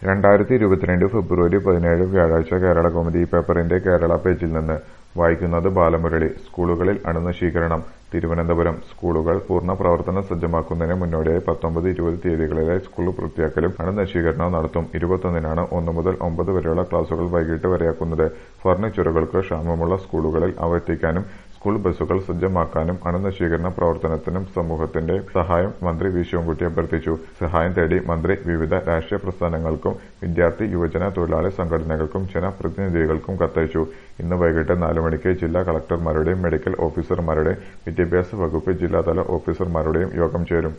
രണ്ടായിരത്തി ഇരുപത്തിരണ്ട് ഫെബ്രുവരി പതിനേഴ് വ്യാഴാഴ്ച കേരള കൗമുദി പേപ്പറിന്റെ കേരള പേജിൽ നിന്ന് വായിക്കുന്നത് ബാലമുരളി സ്കൂളുകളിൽ അണുനശീകരണം തിരുവനന്തപുരം സ്കൂളുകൾ പൂർണ്ണ പ്രവർത്തന സജ്ജമാക്കുന്നതിന് മുന്നോടിയായി പത്തൊമ്പത് ഇരുപത് തീയതികളിലായി സ്കൂൾ വൃത്തിയാക്കലും അണുനശീകരണവും നടത്തും ഇരുപത്തൊന്നിനാണ് ഒന്നു മുതൽ ഒമ്പത് വരെയുള്ള ക്ലാസുകൾ വൈകിട്ട് വരെയാക്കുന്നത് ഫർണിച്ചറുകൾക്ക് ക്ഷാമമുള്ള സ്കൂളുകളിൽ അവ എത്തിക്കാനും സ്കൂൾ ബസ്സുകൾ സജ്ജമാക്കാനും അണുനശീകരണ പ്രവർത്തനത്തിനും സമൂഹത്തിന്റെ സഹായം മന്ത്രി വി ശിവൻകുട്ടി അഭ്യർത്ഥിച്ചു സഹായം തേടി മന്ത്രി വിവിധ രാഷ്ട്രീയ പ്രസ്ഥാനങ്ങൾക്കും വിദ്യാർത്ഥി യുവജന തൊഴിലാളി സംഘടനകൾക്കും ജനപ്രതിനിധികൾക്കും കത്തയച്ചു ഇന്ന് വൈകിട്ട് നാല് മണിക്ക് ജില്ലാ കളക്ടർമാരുടെയും മെഡിക്കൽ ഓഫീസർമാരുടെയും വിദ്യാഭ്യാസ വകുപ്പ് ജില്ലാതല ഓഫീസർമാരുടെയും യോഗം ചേരും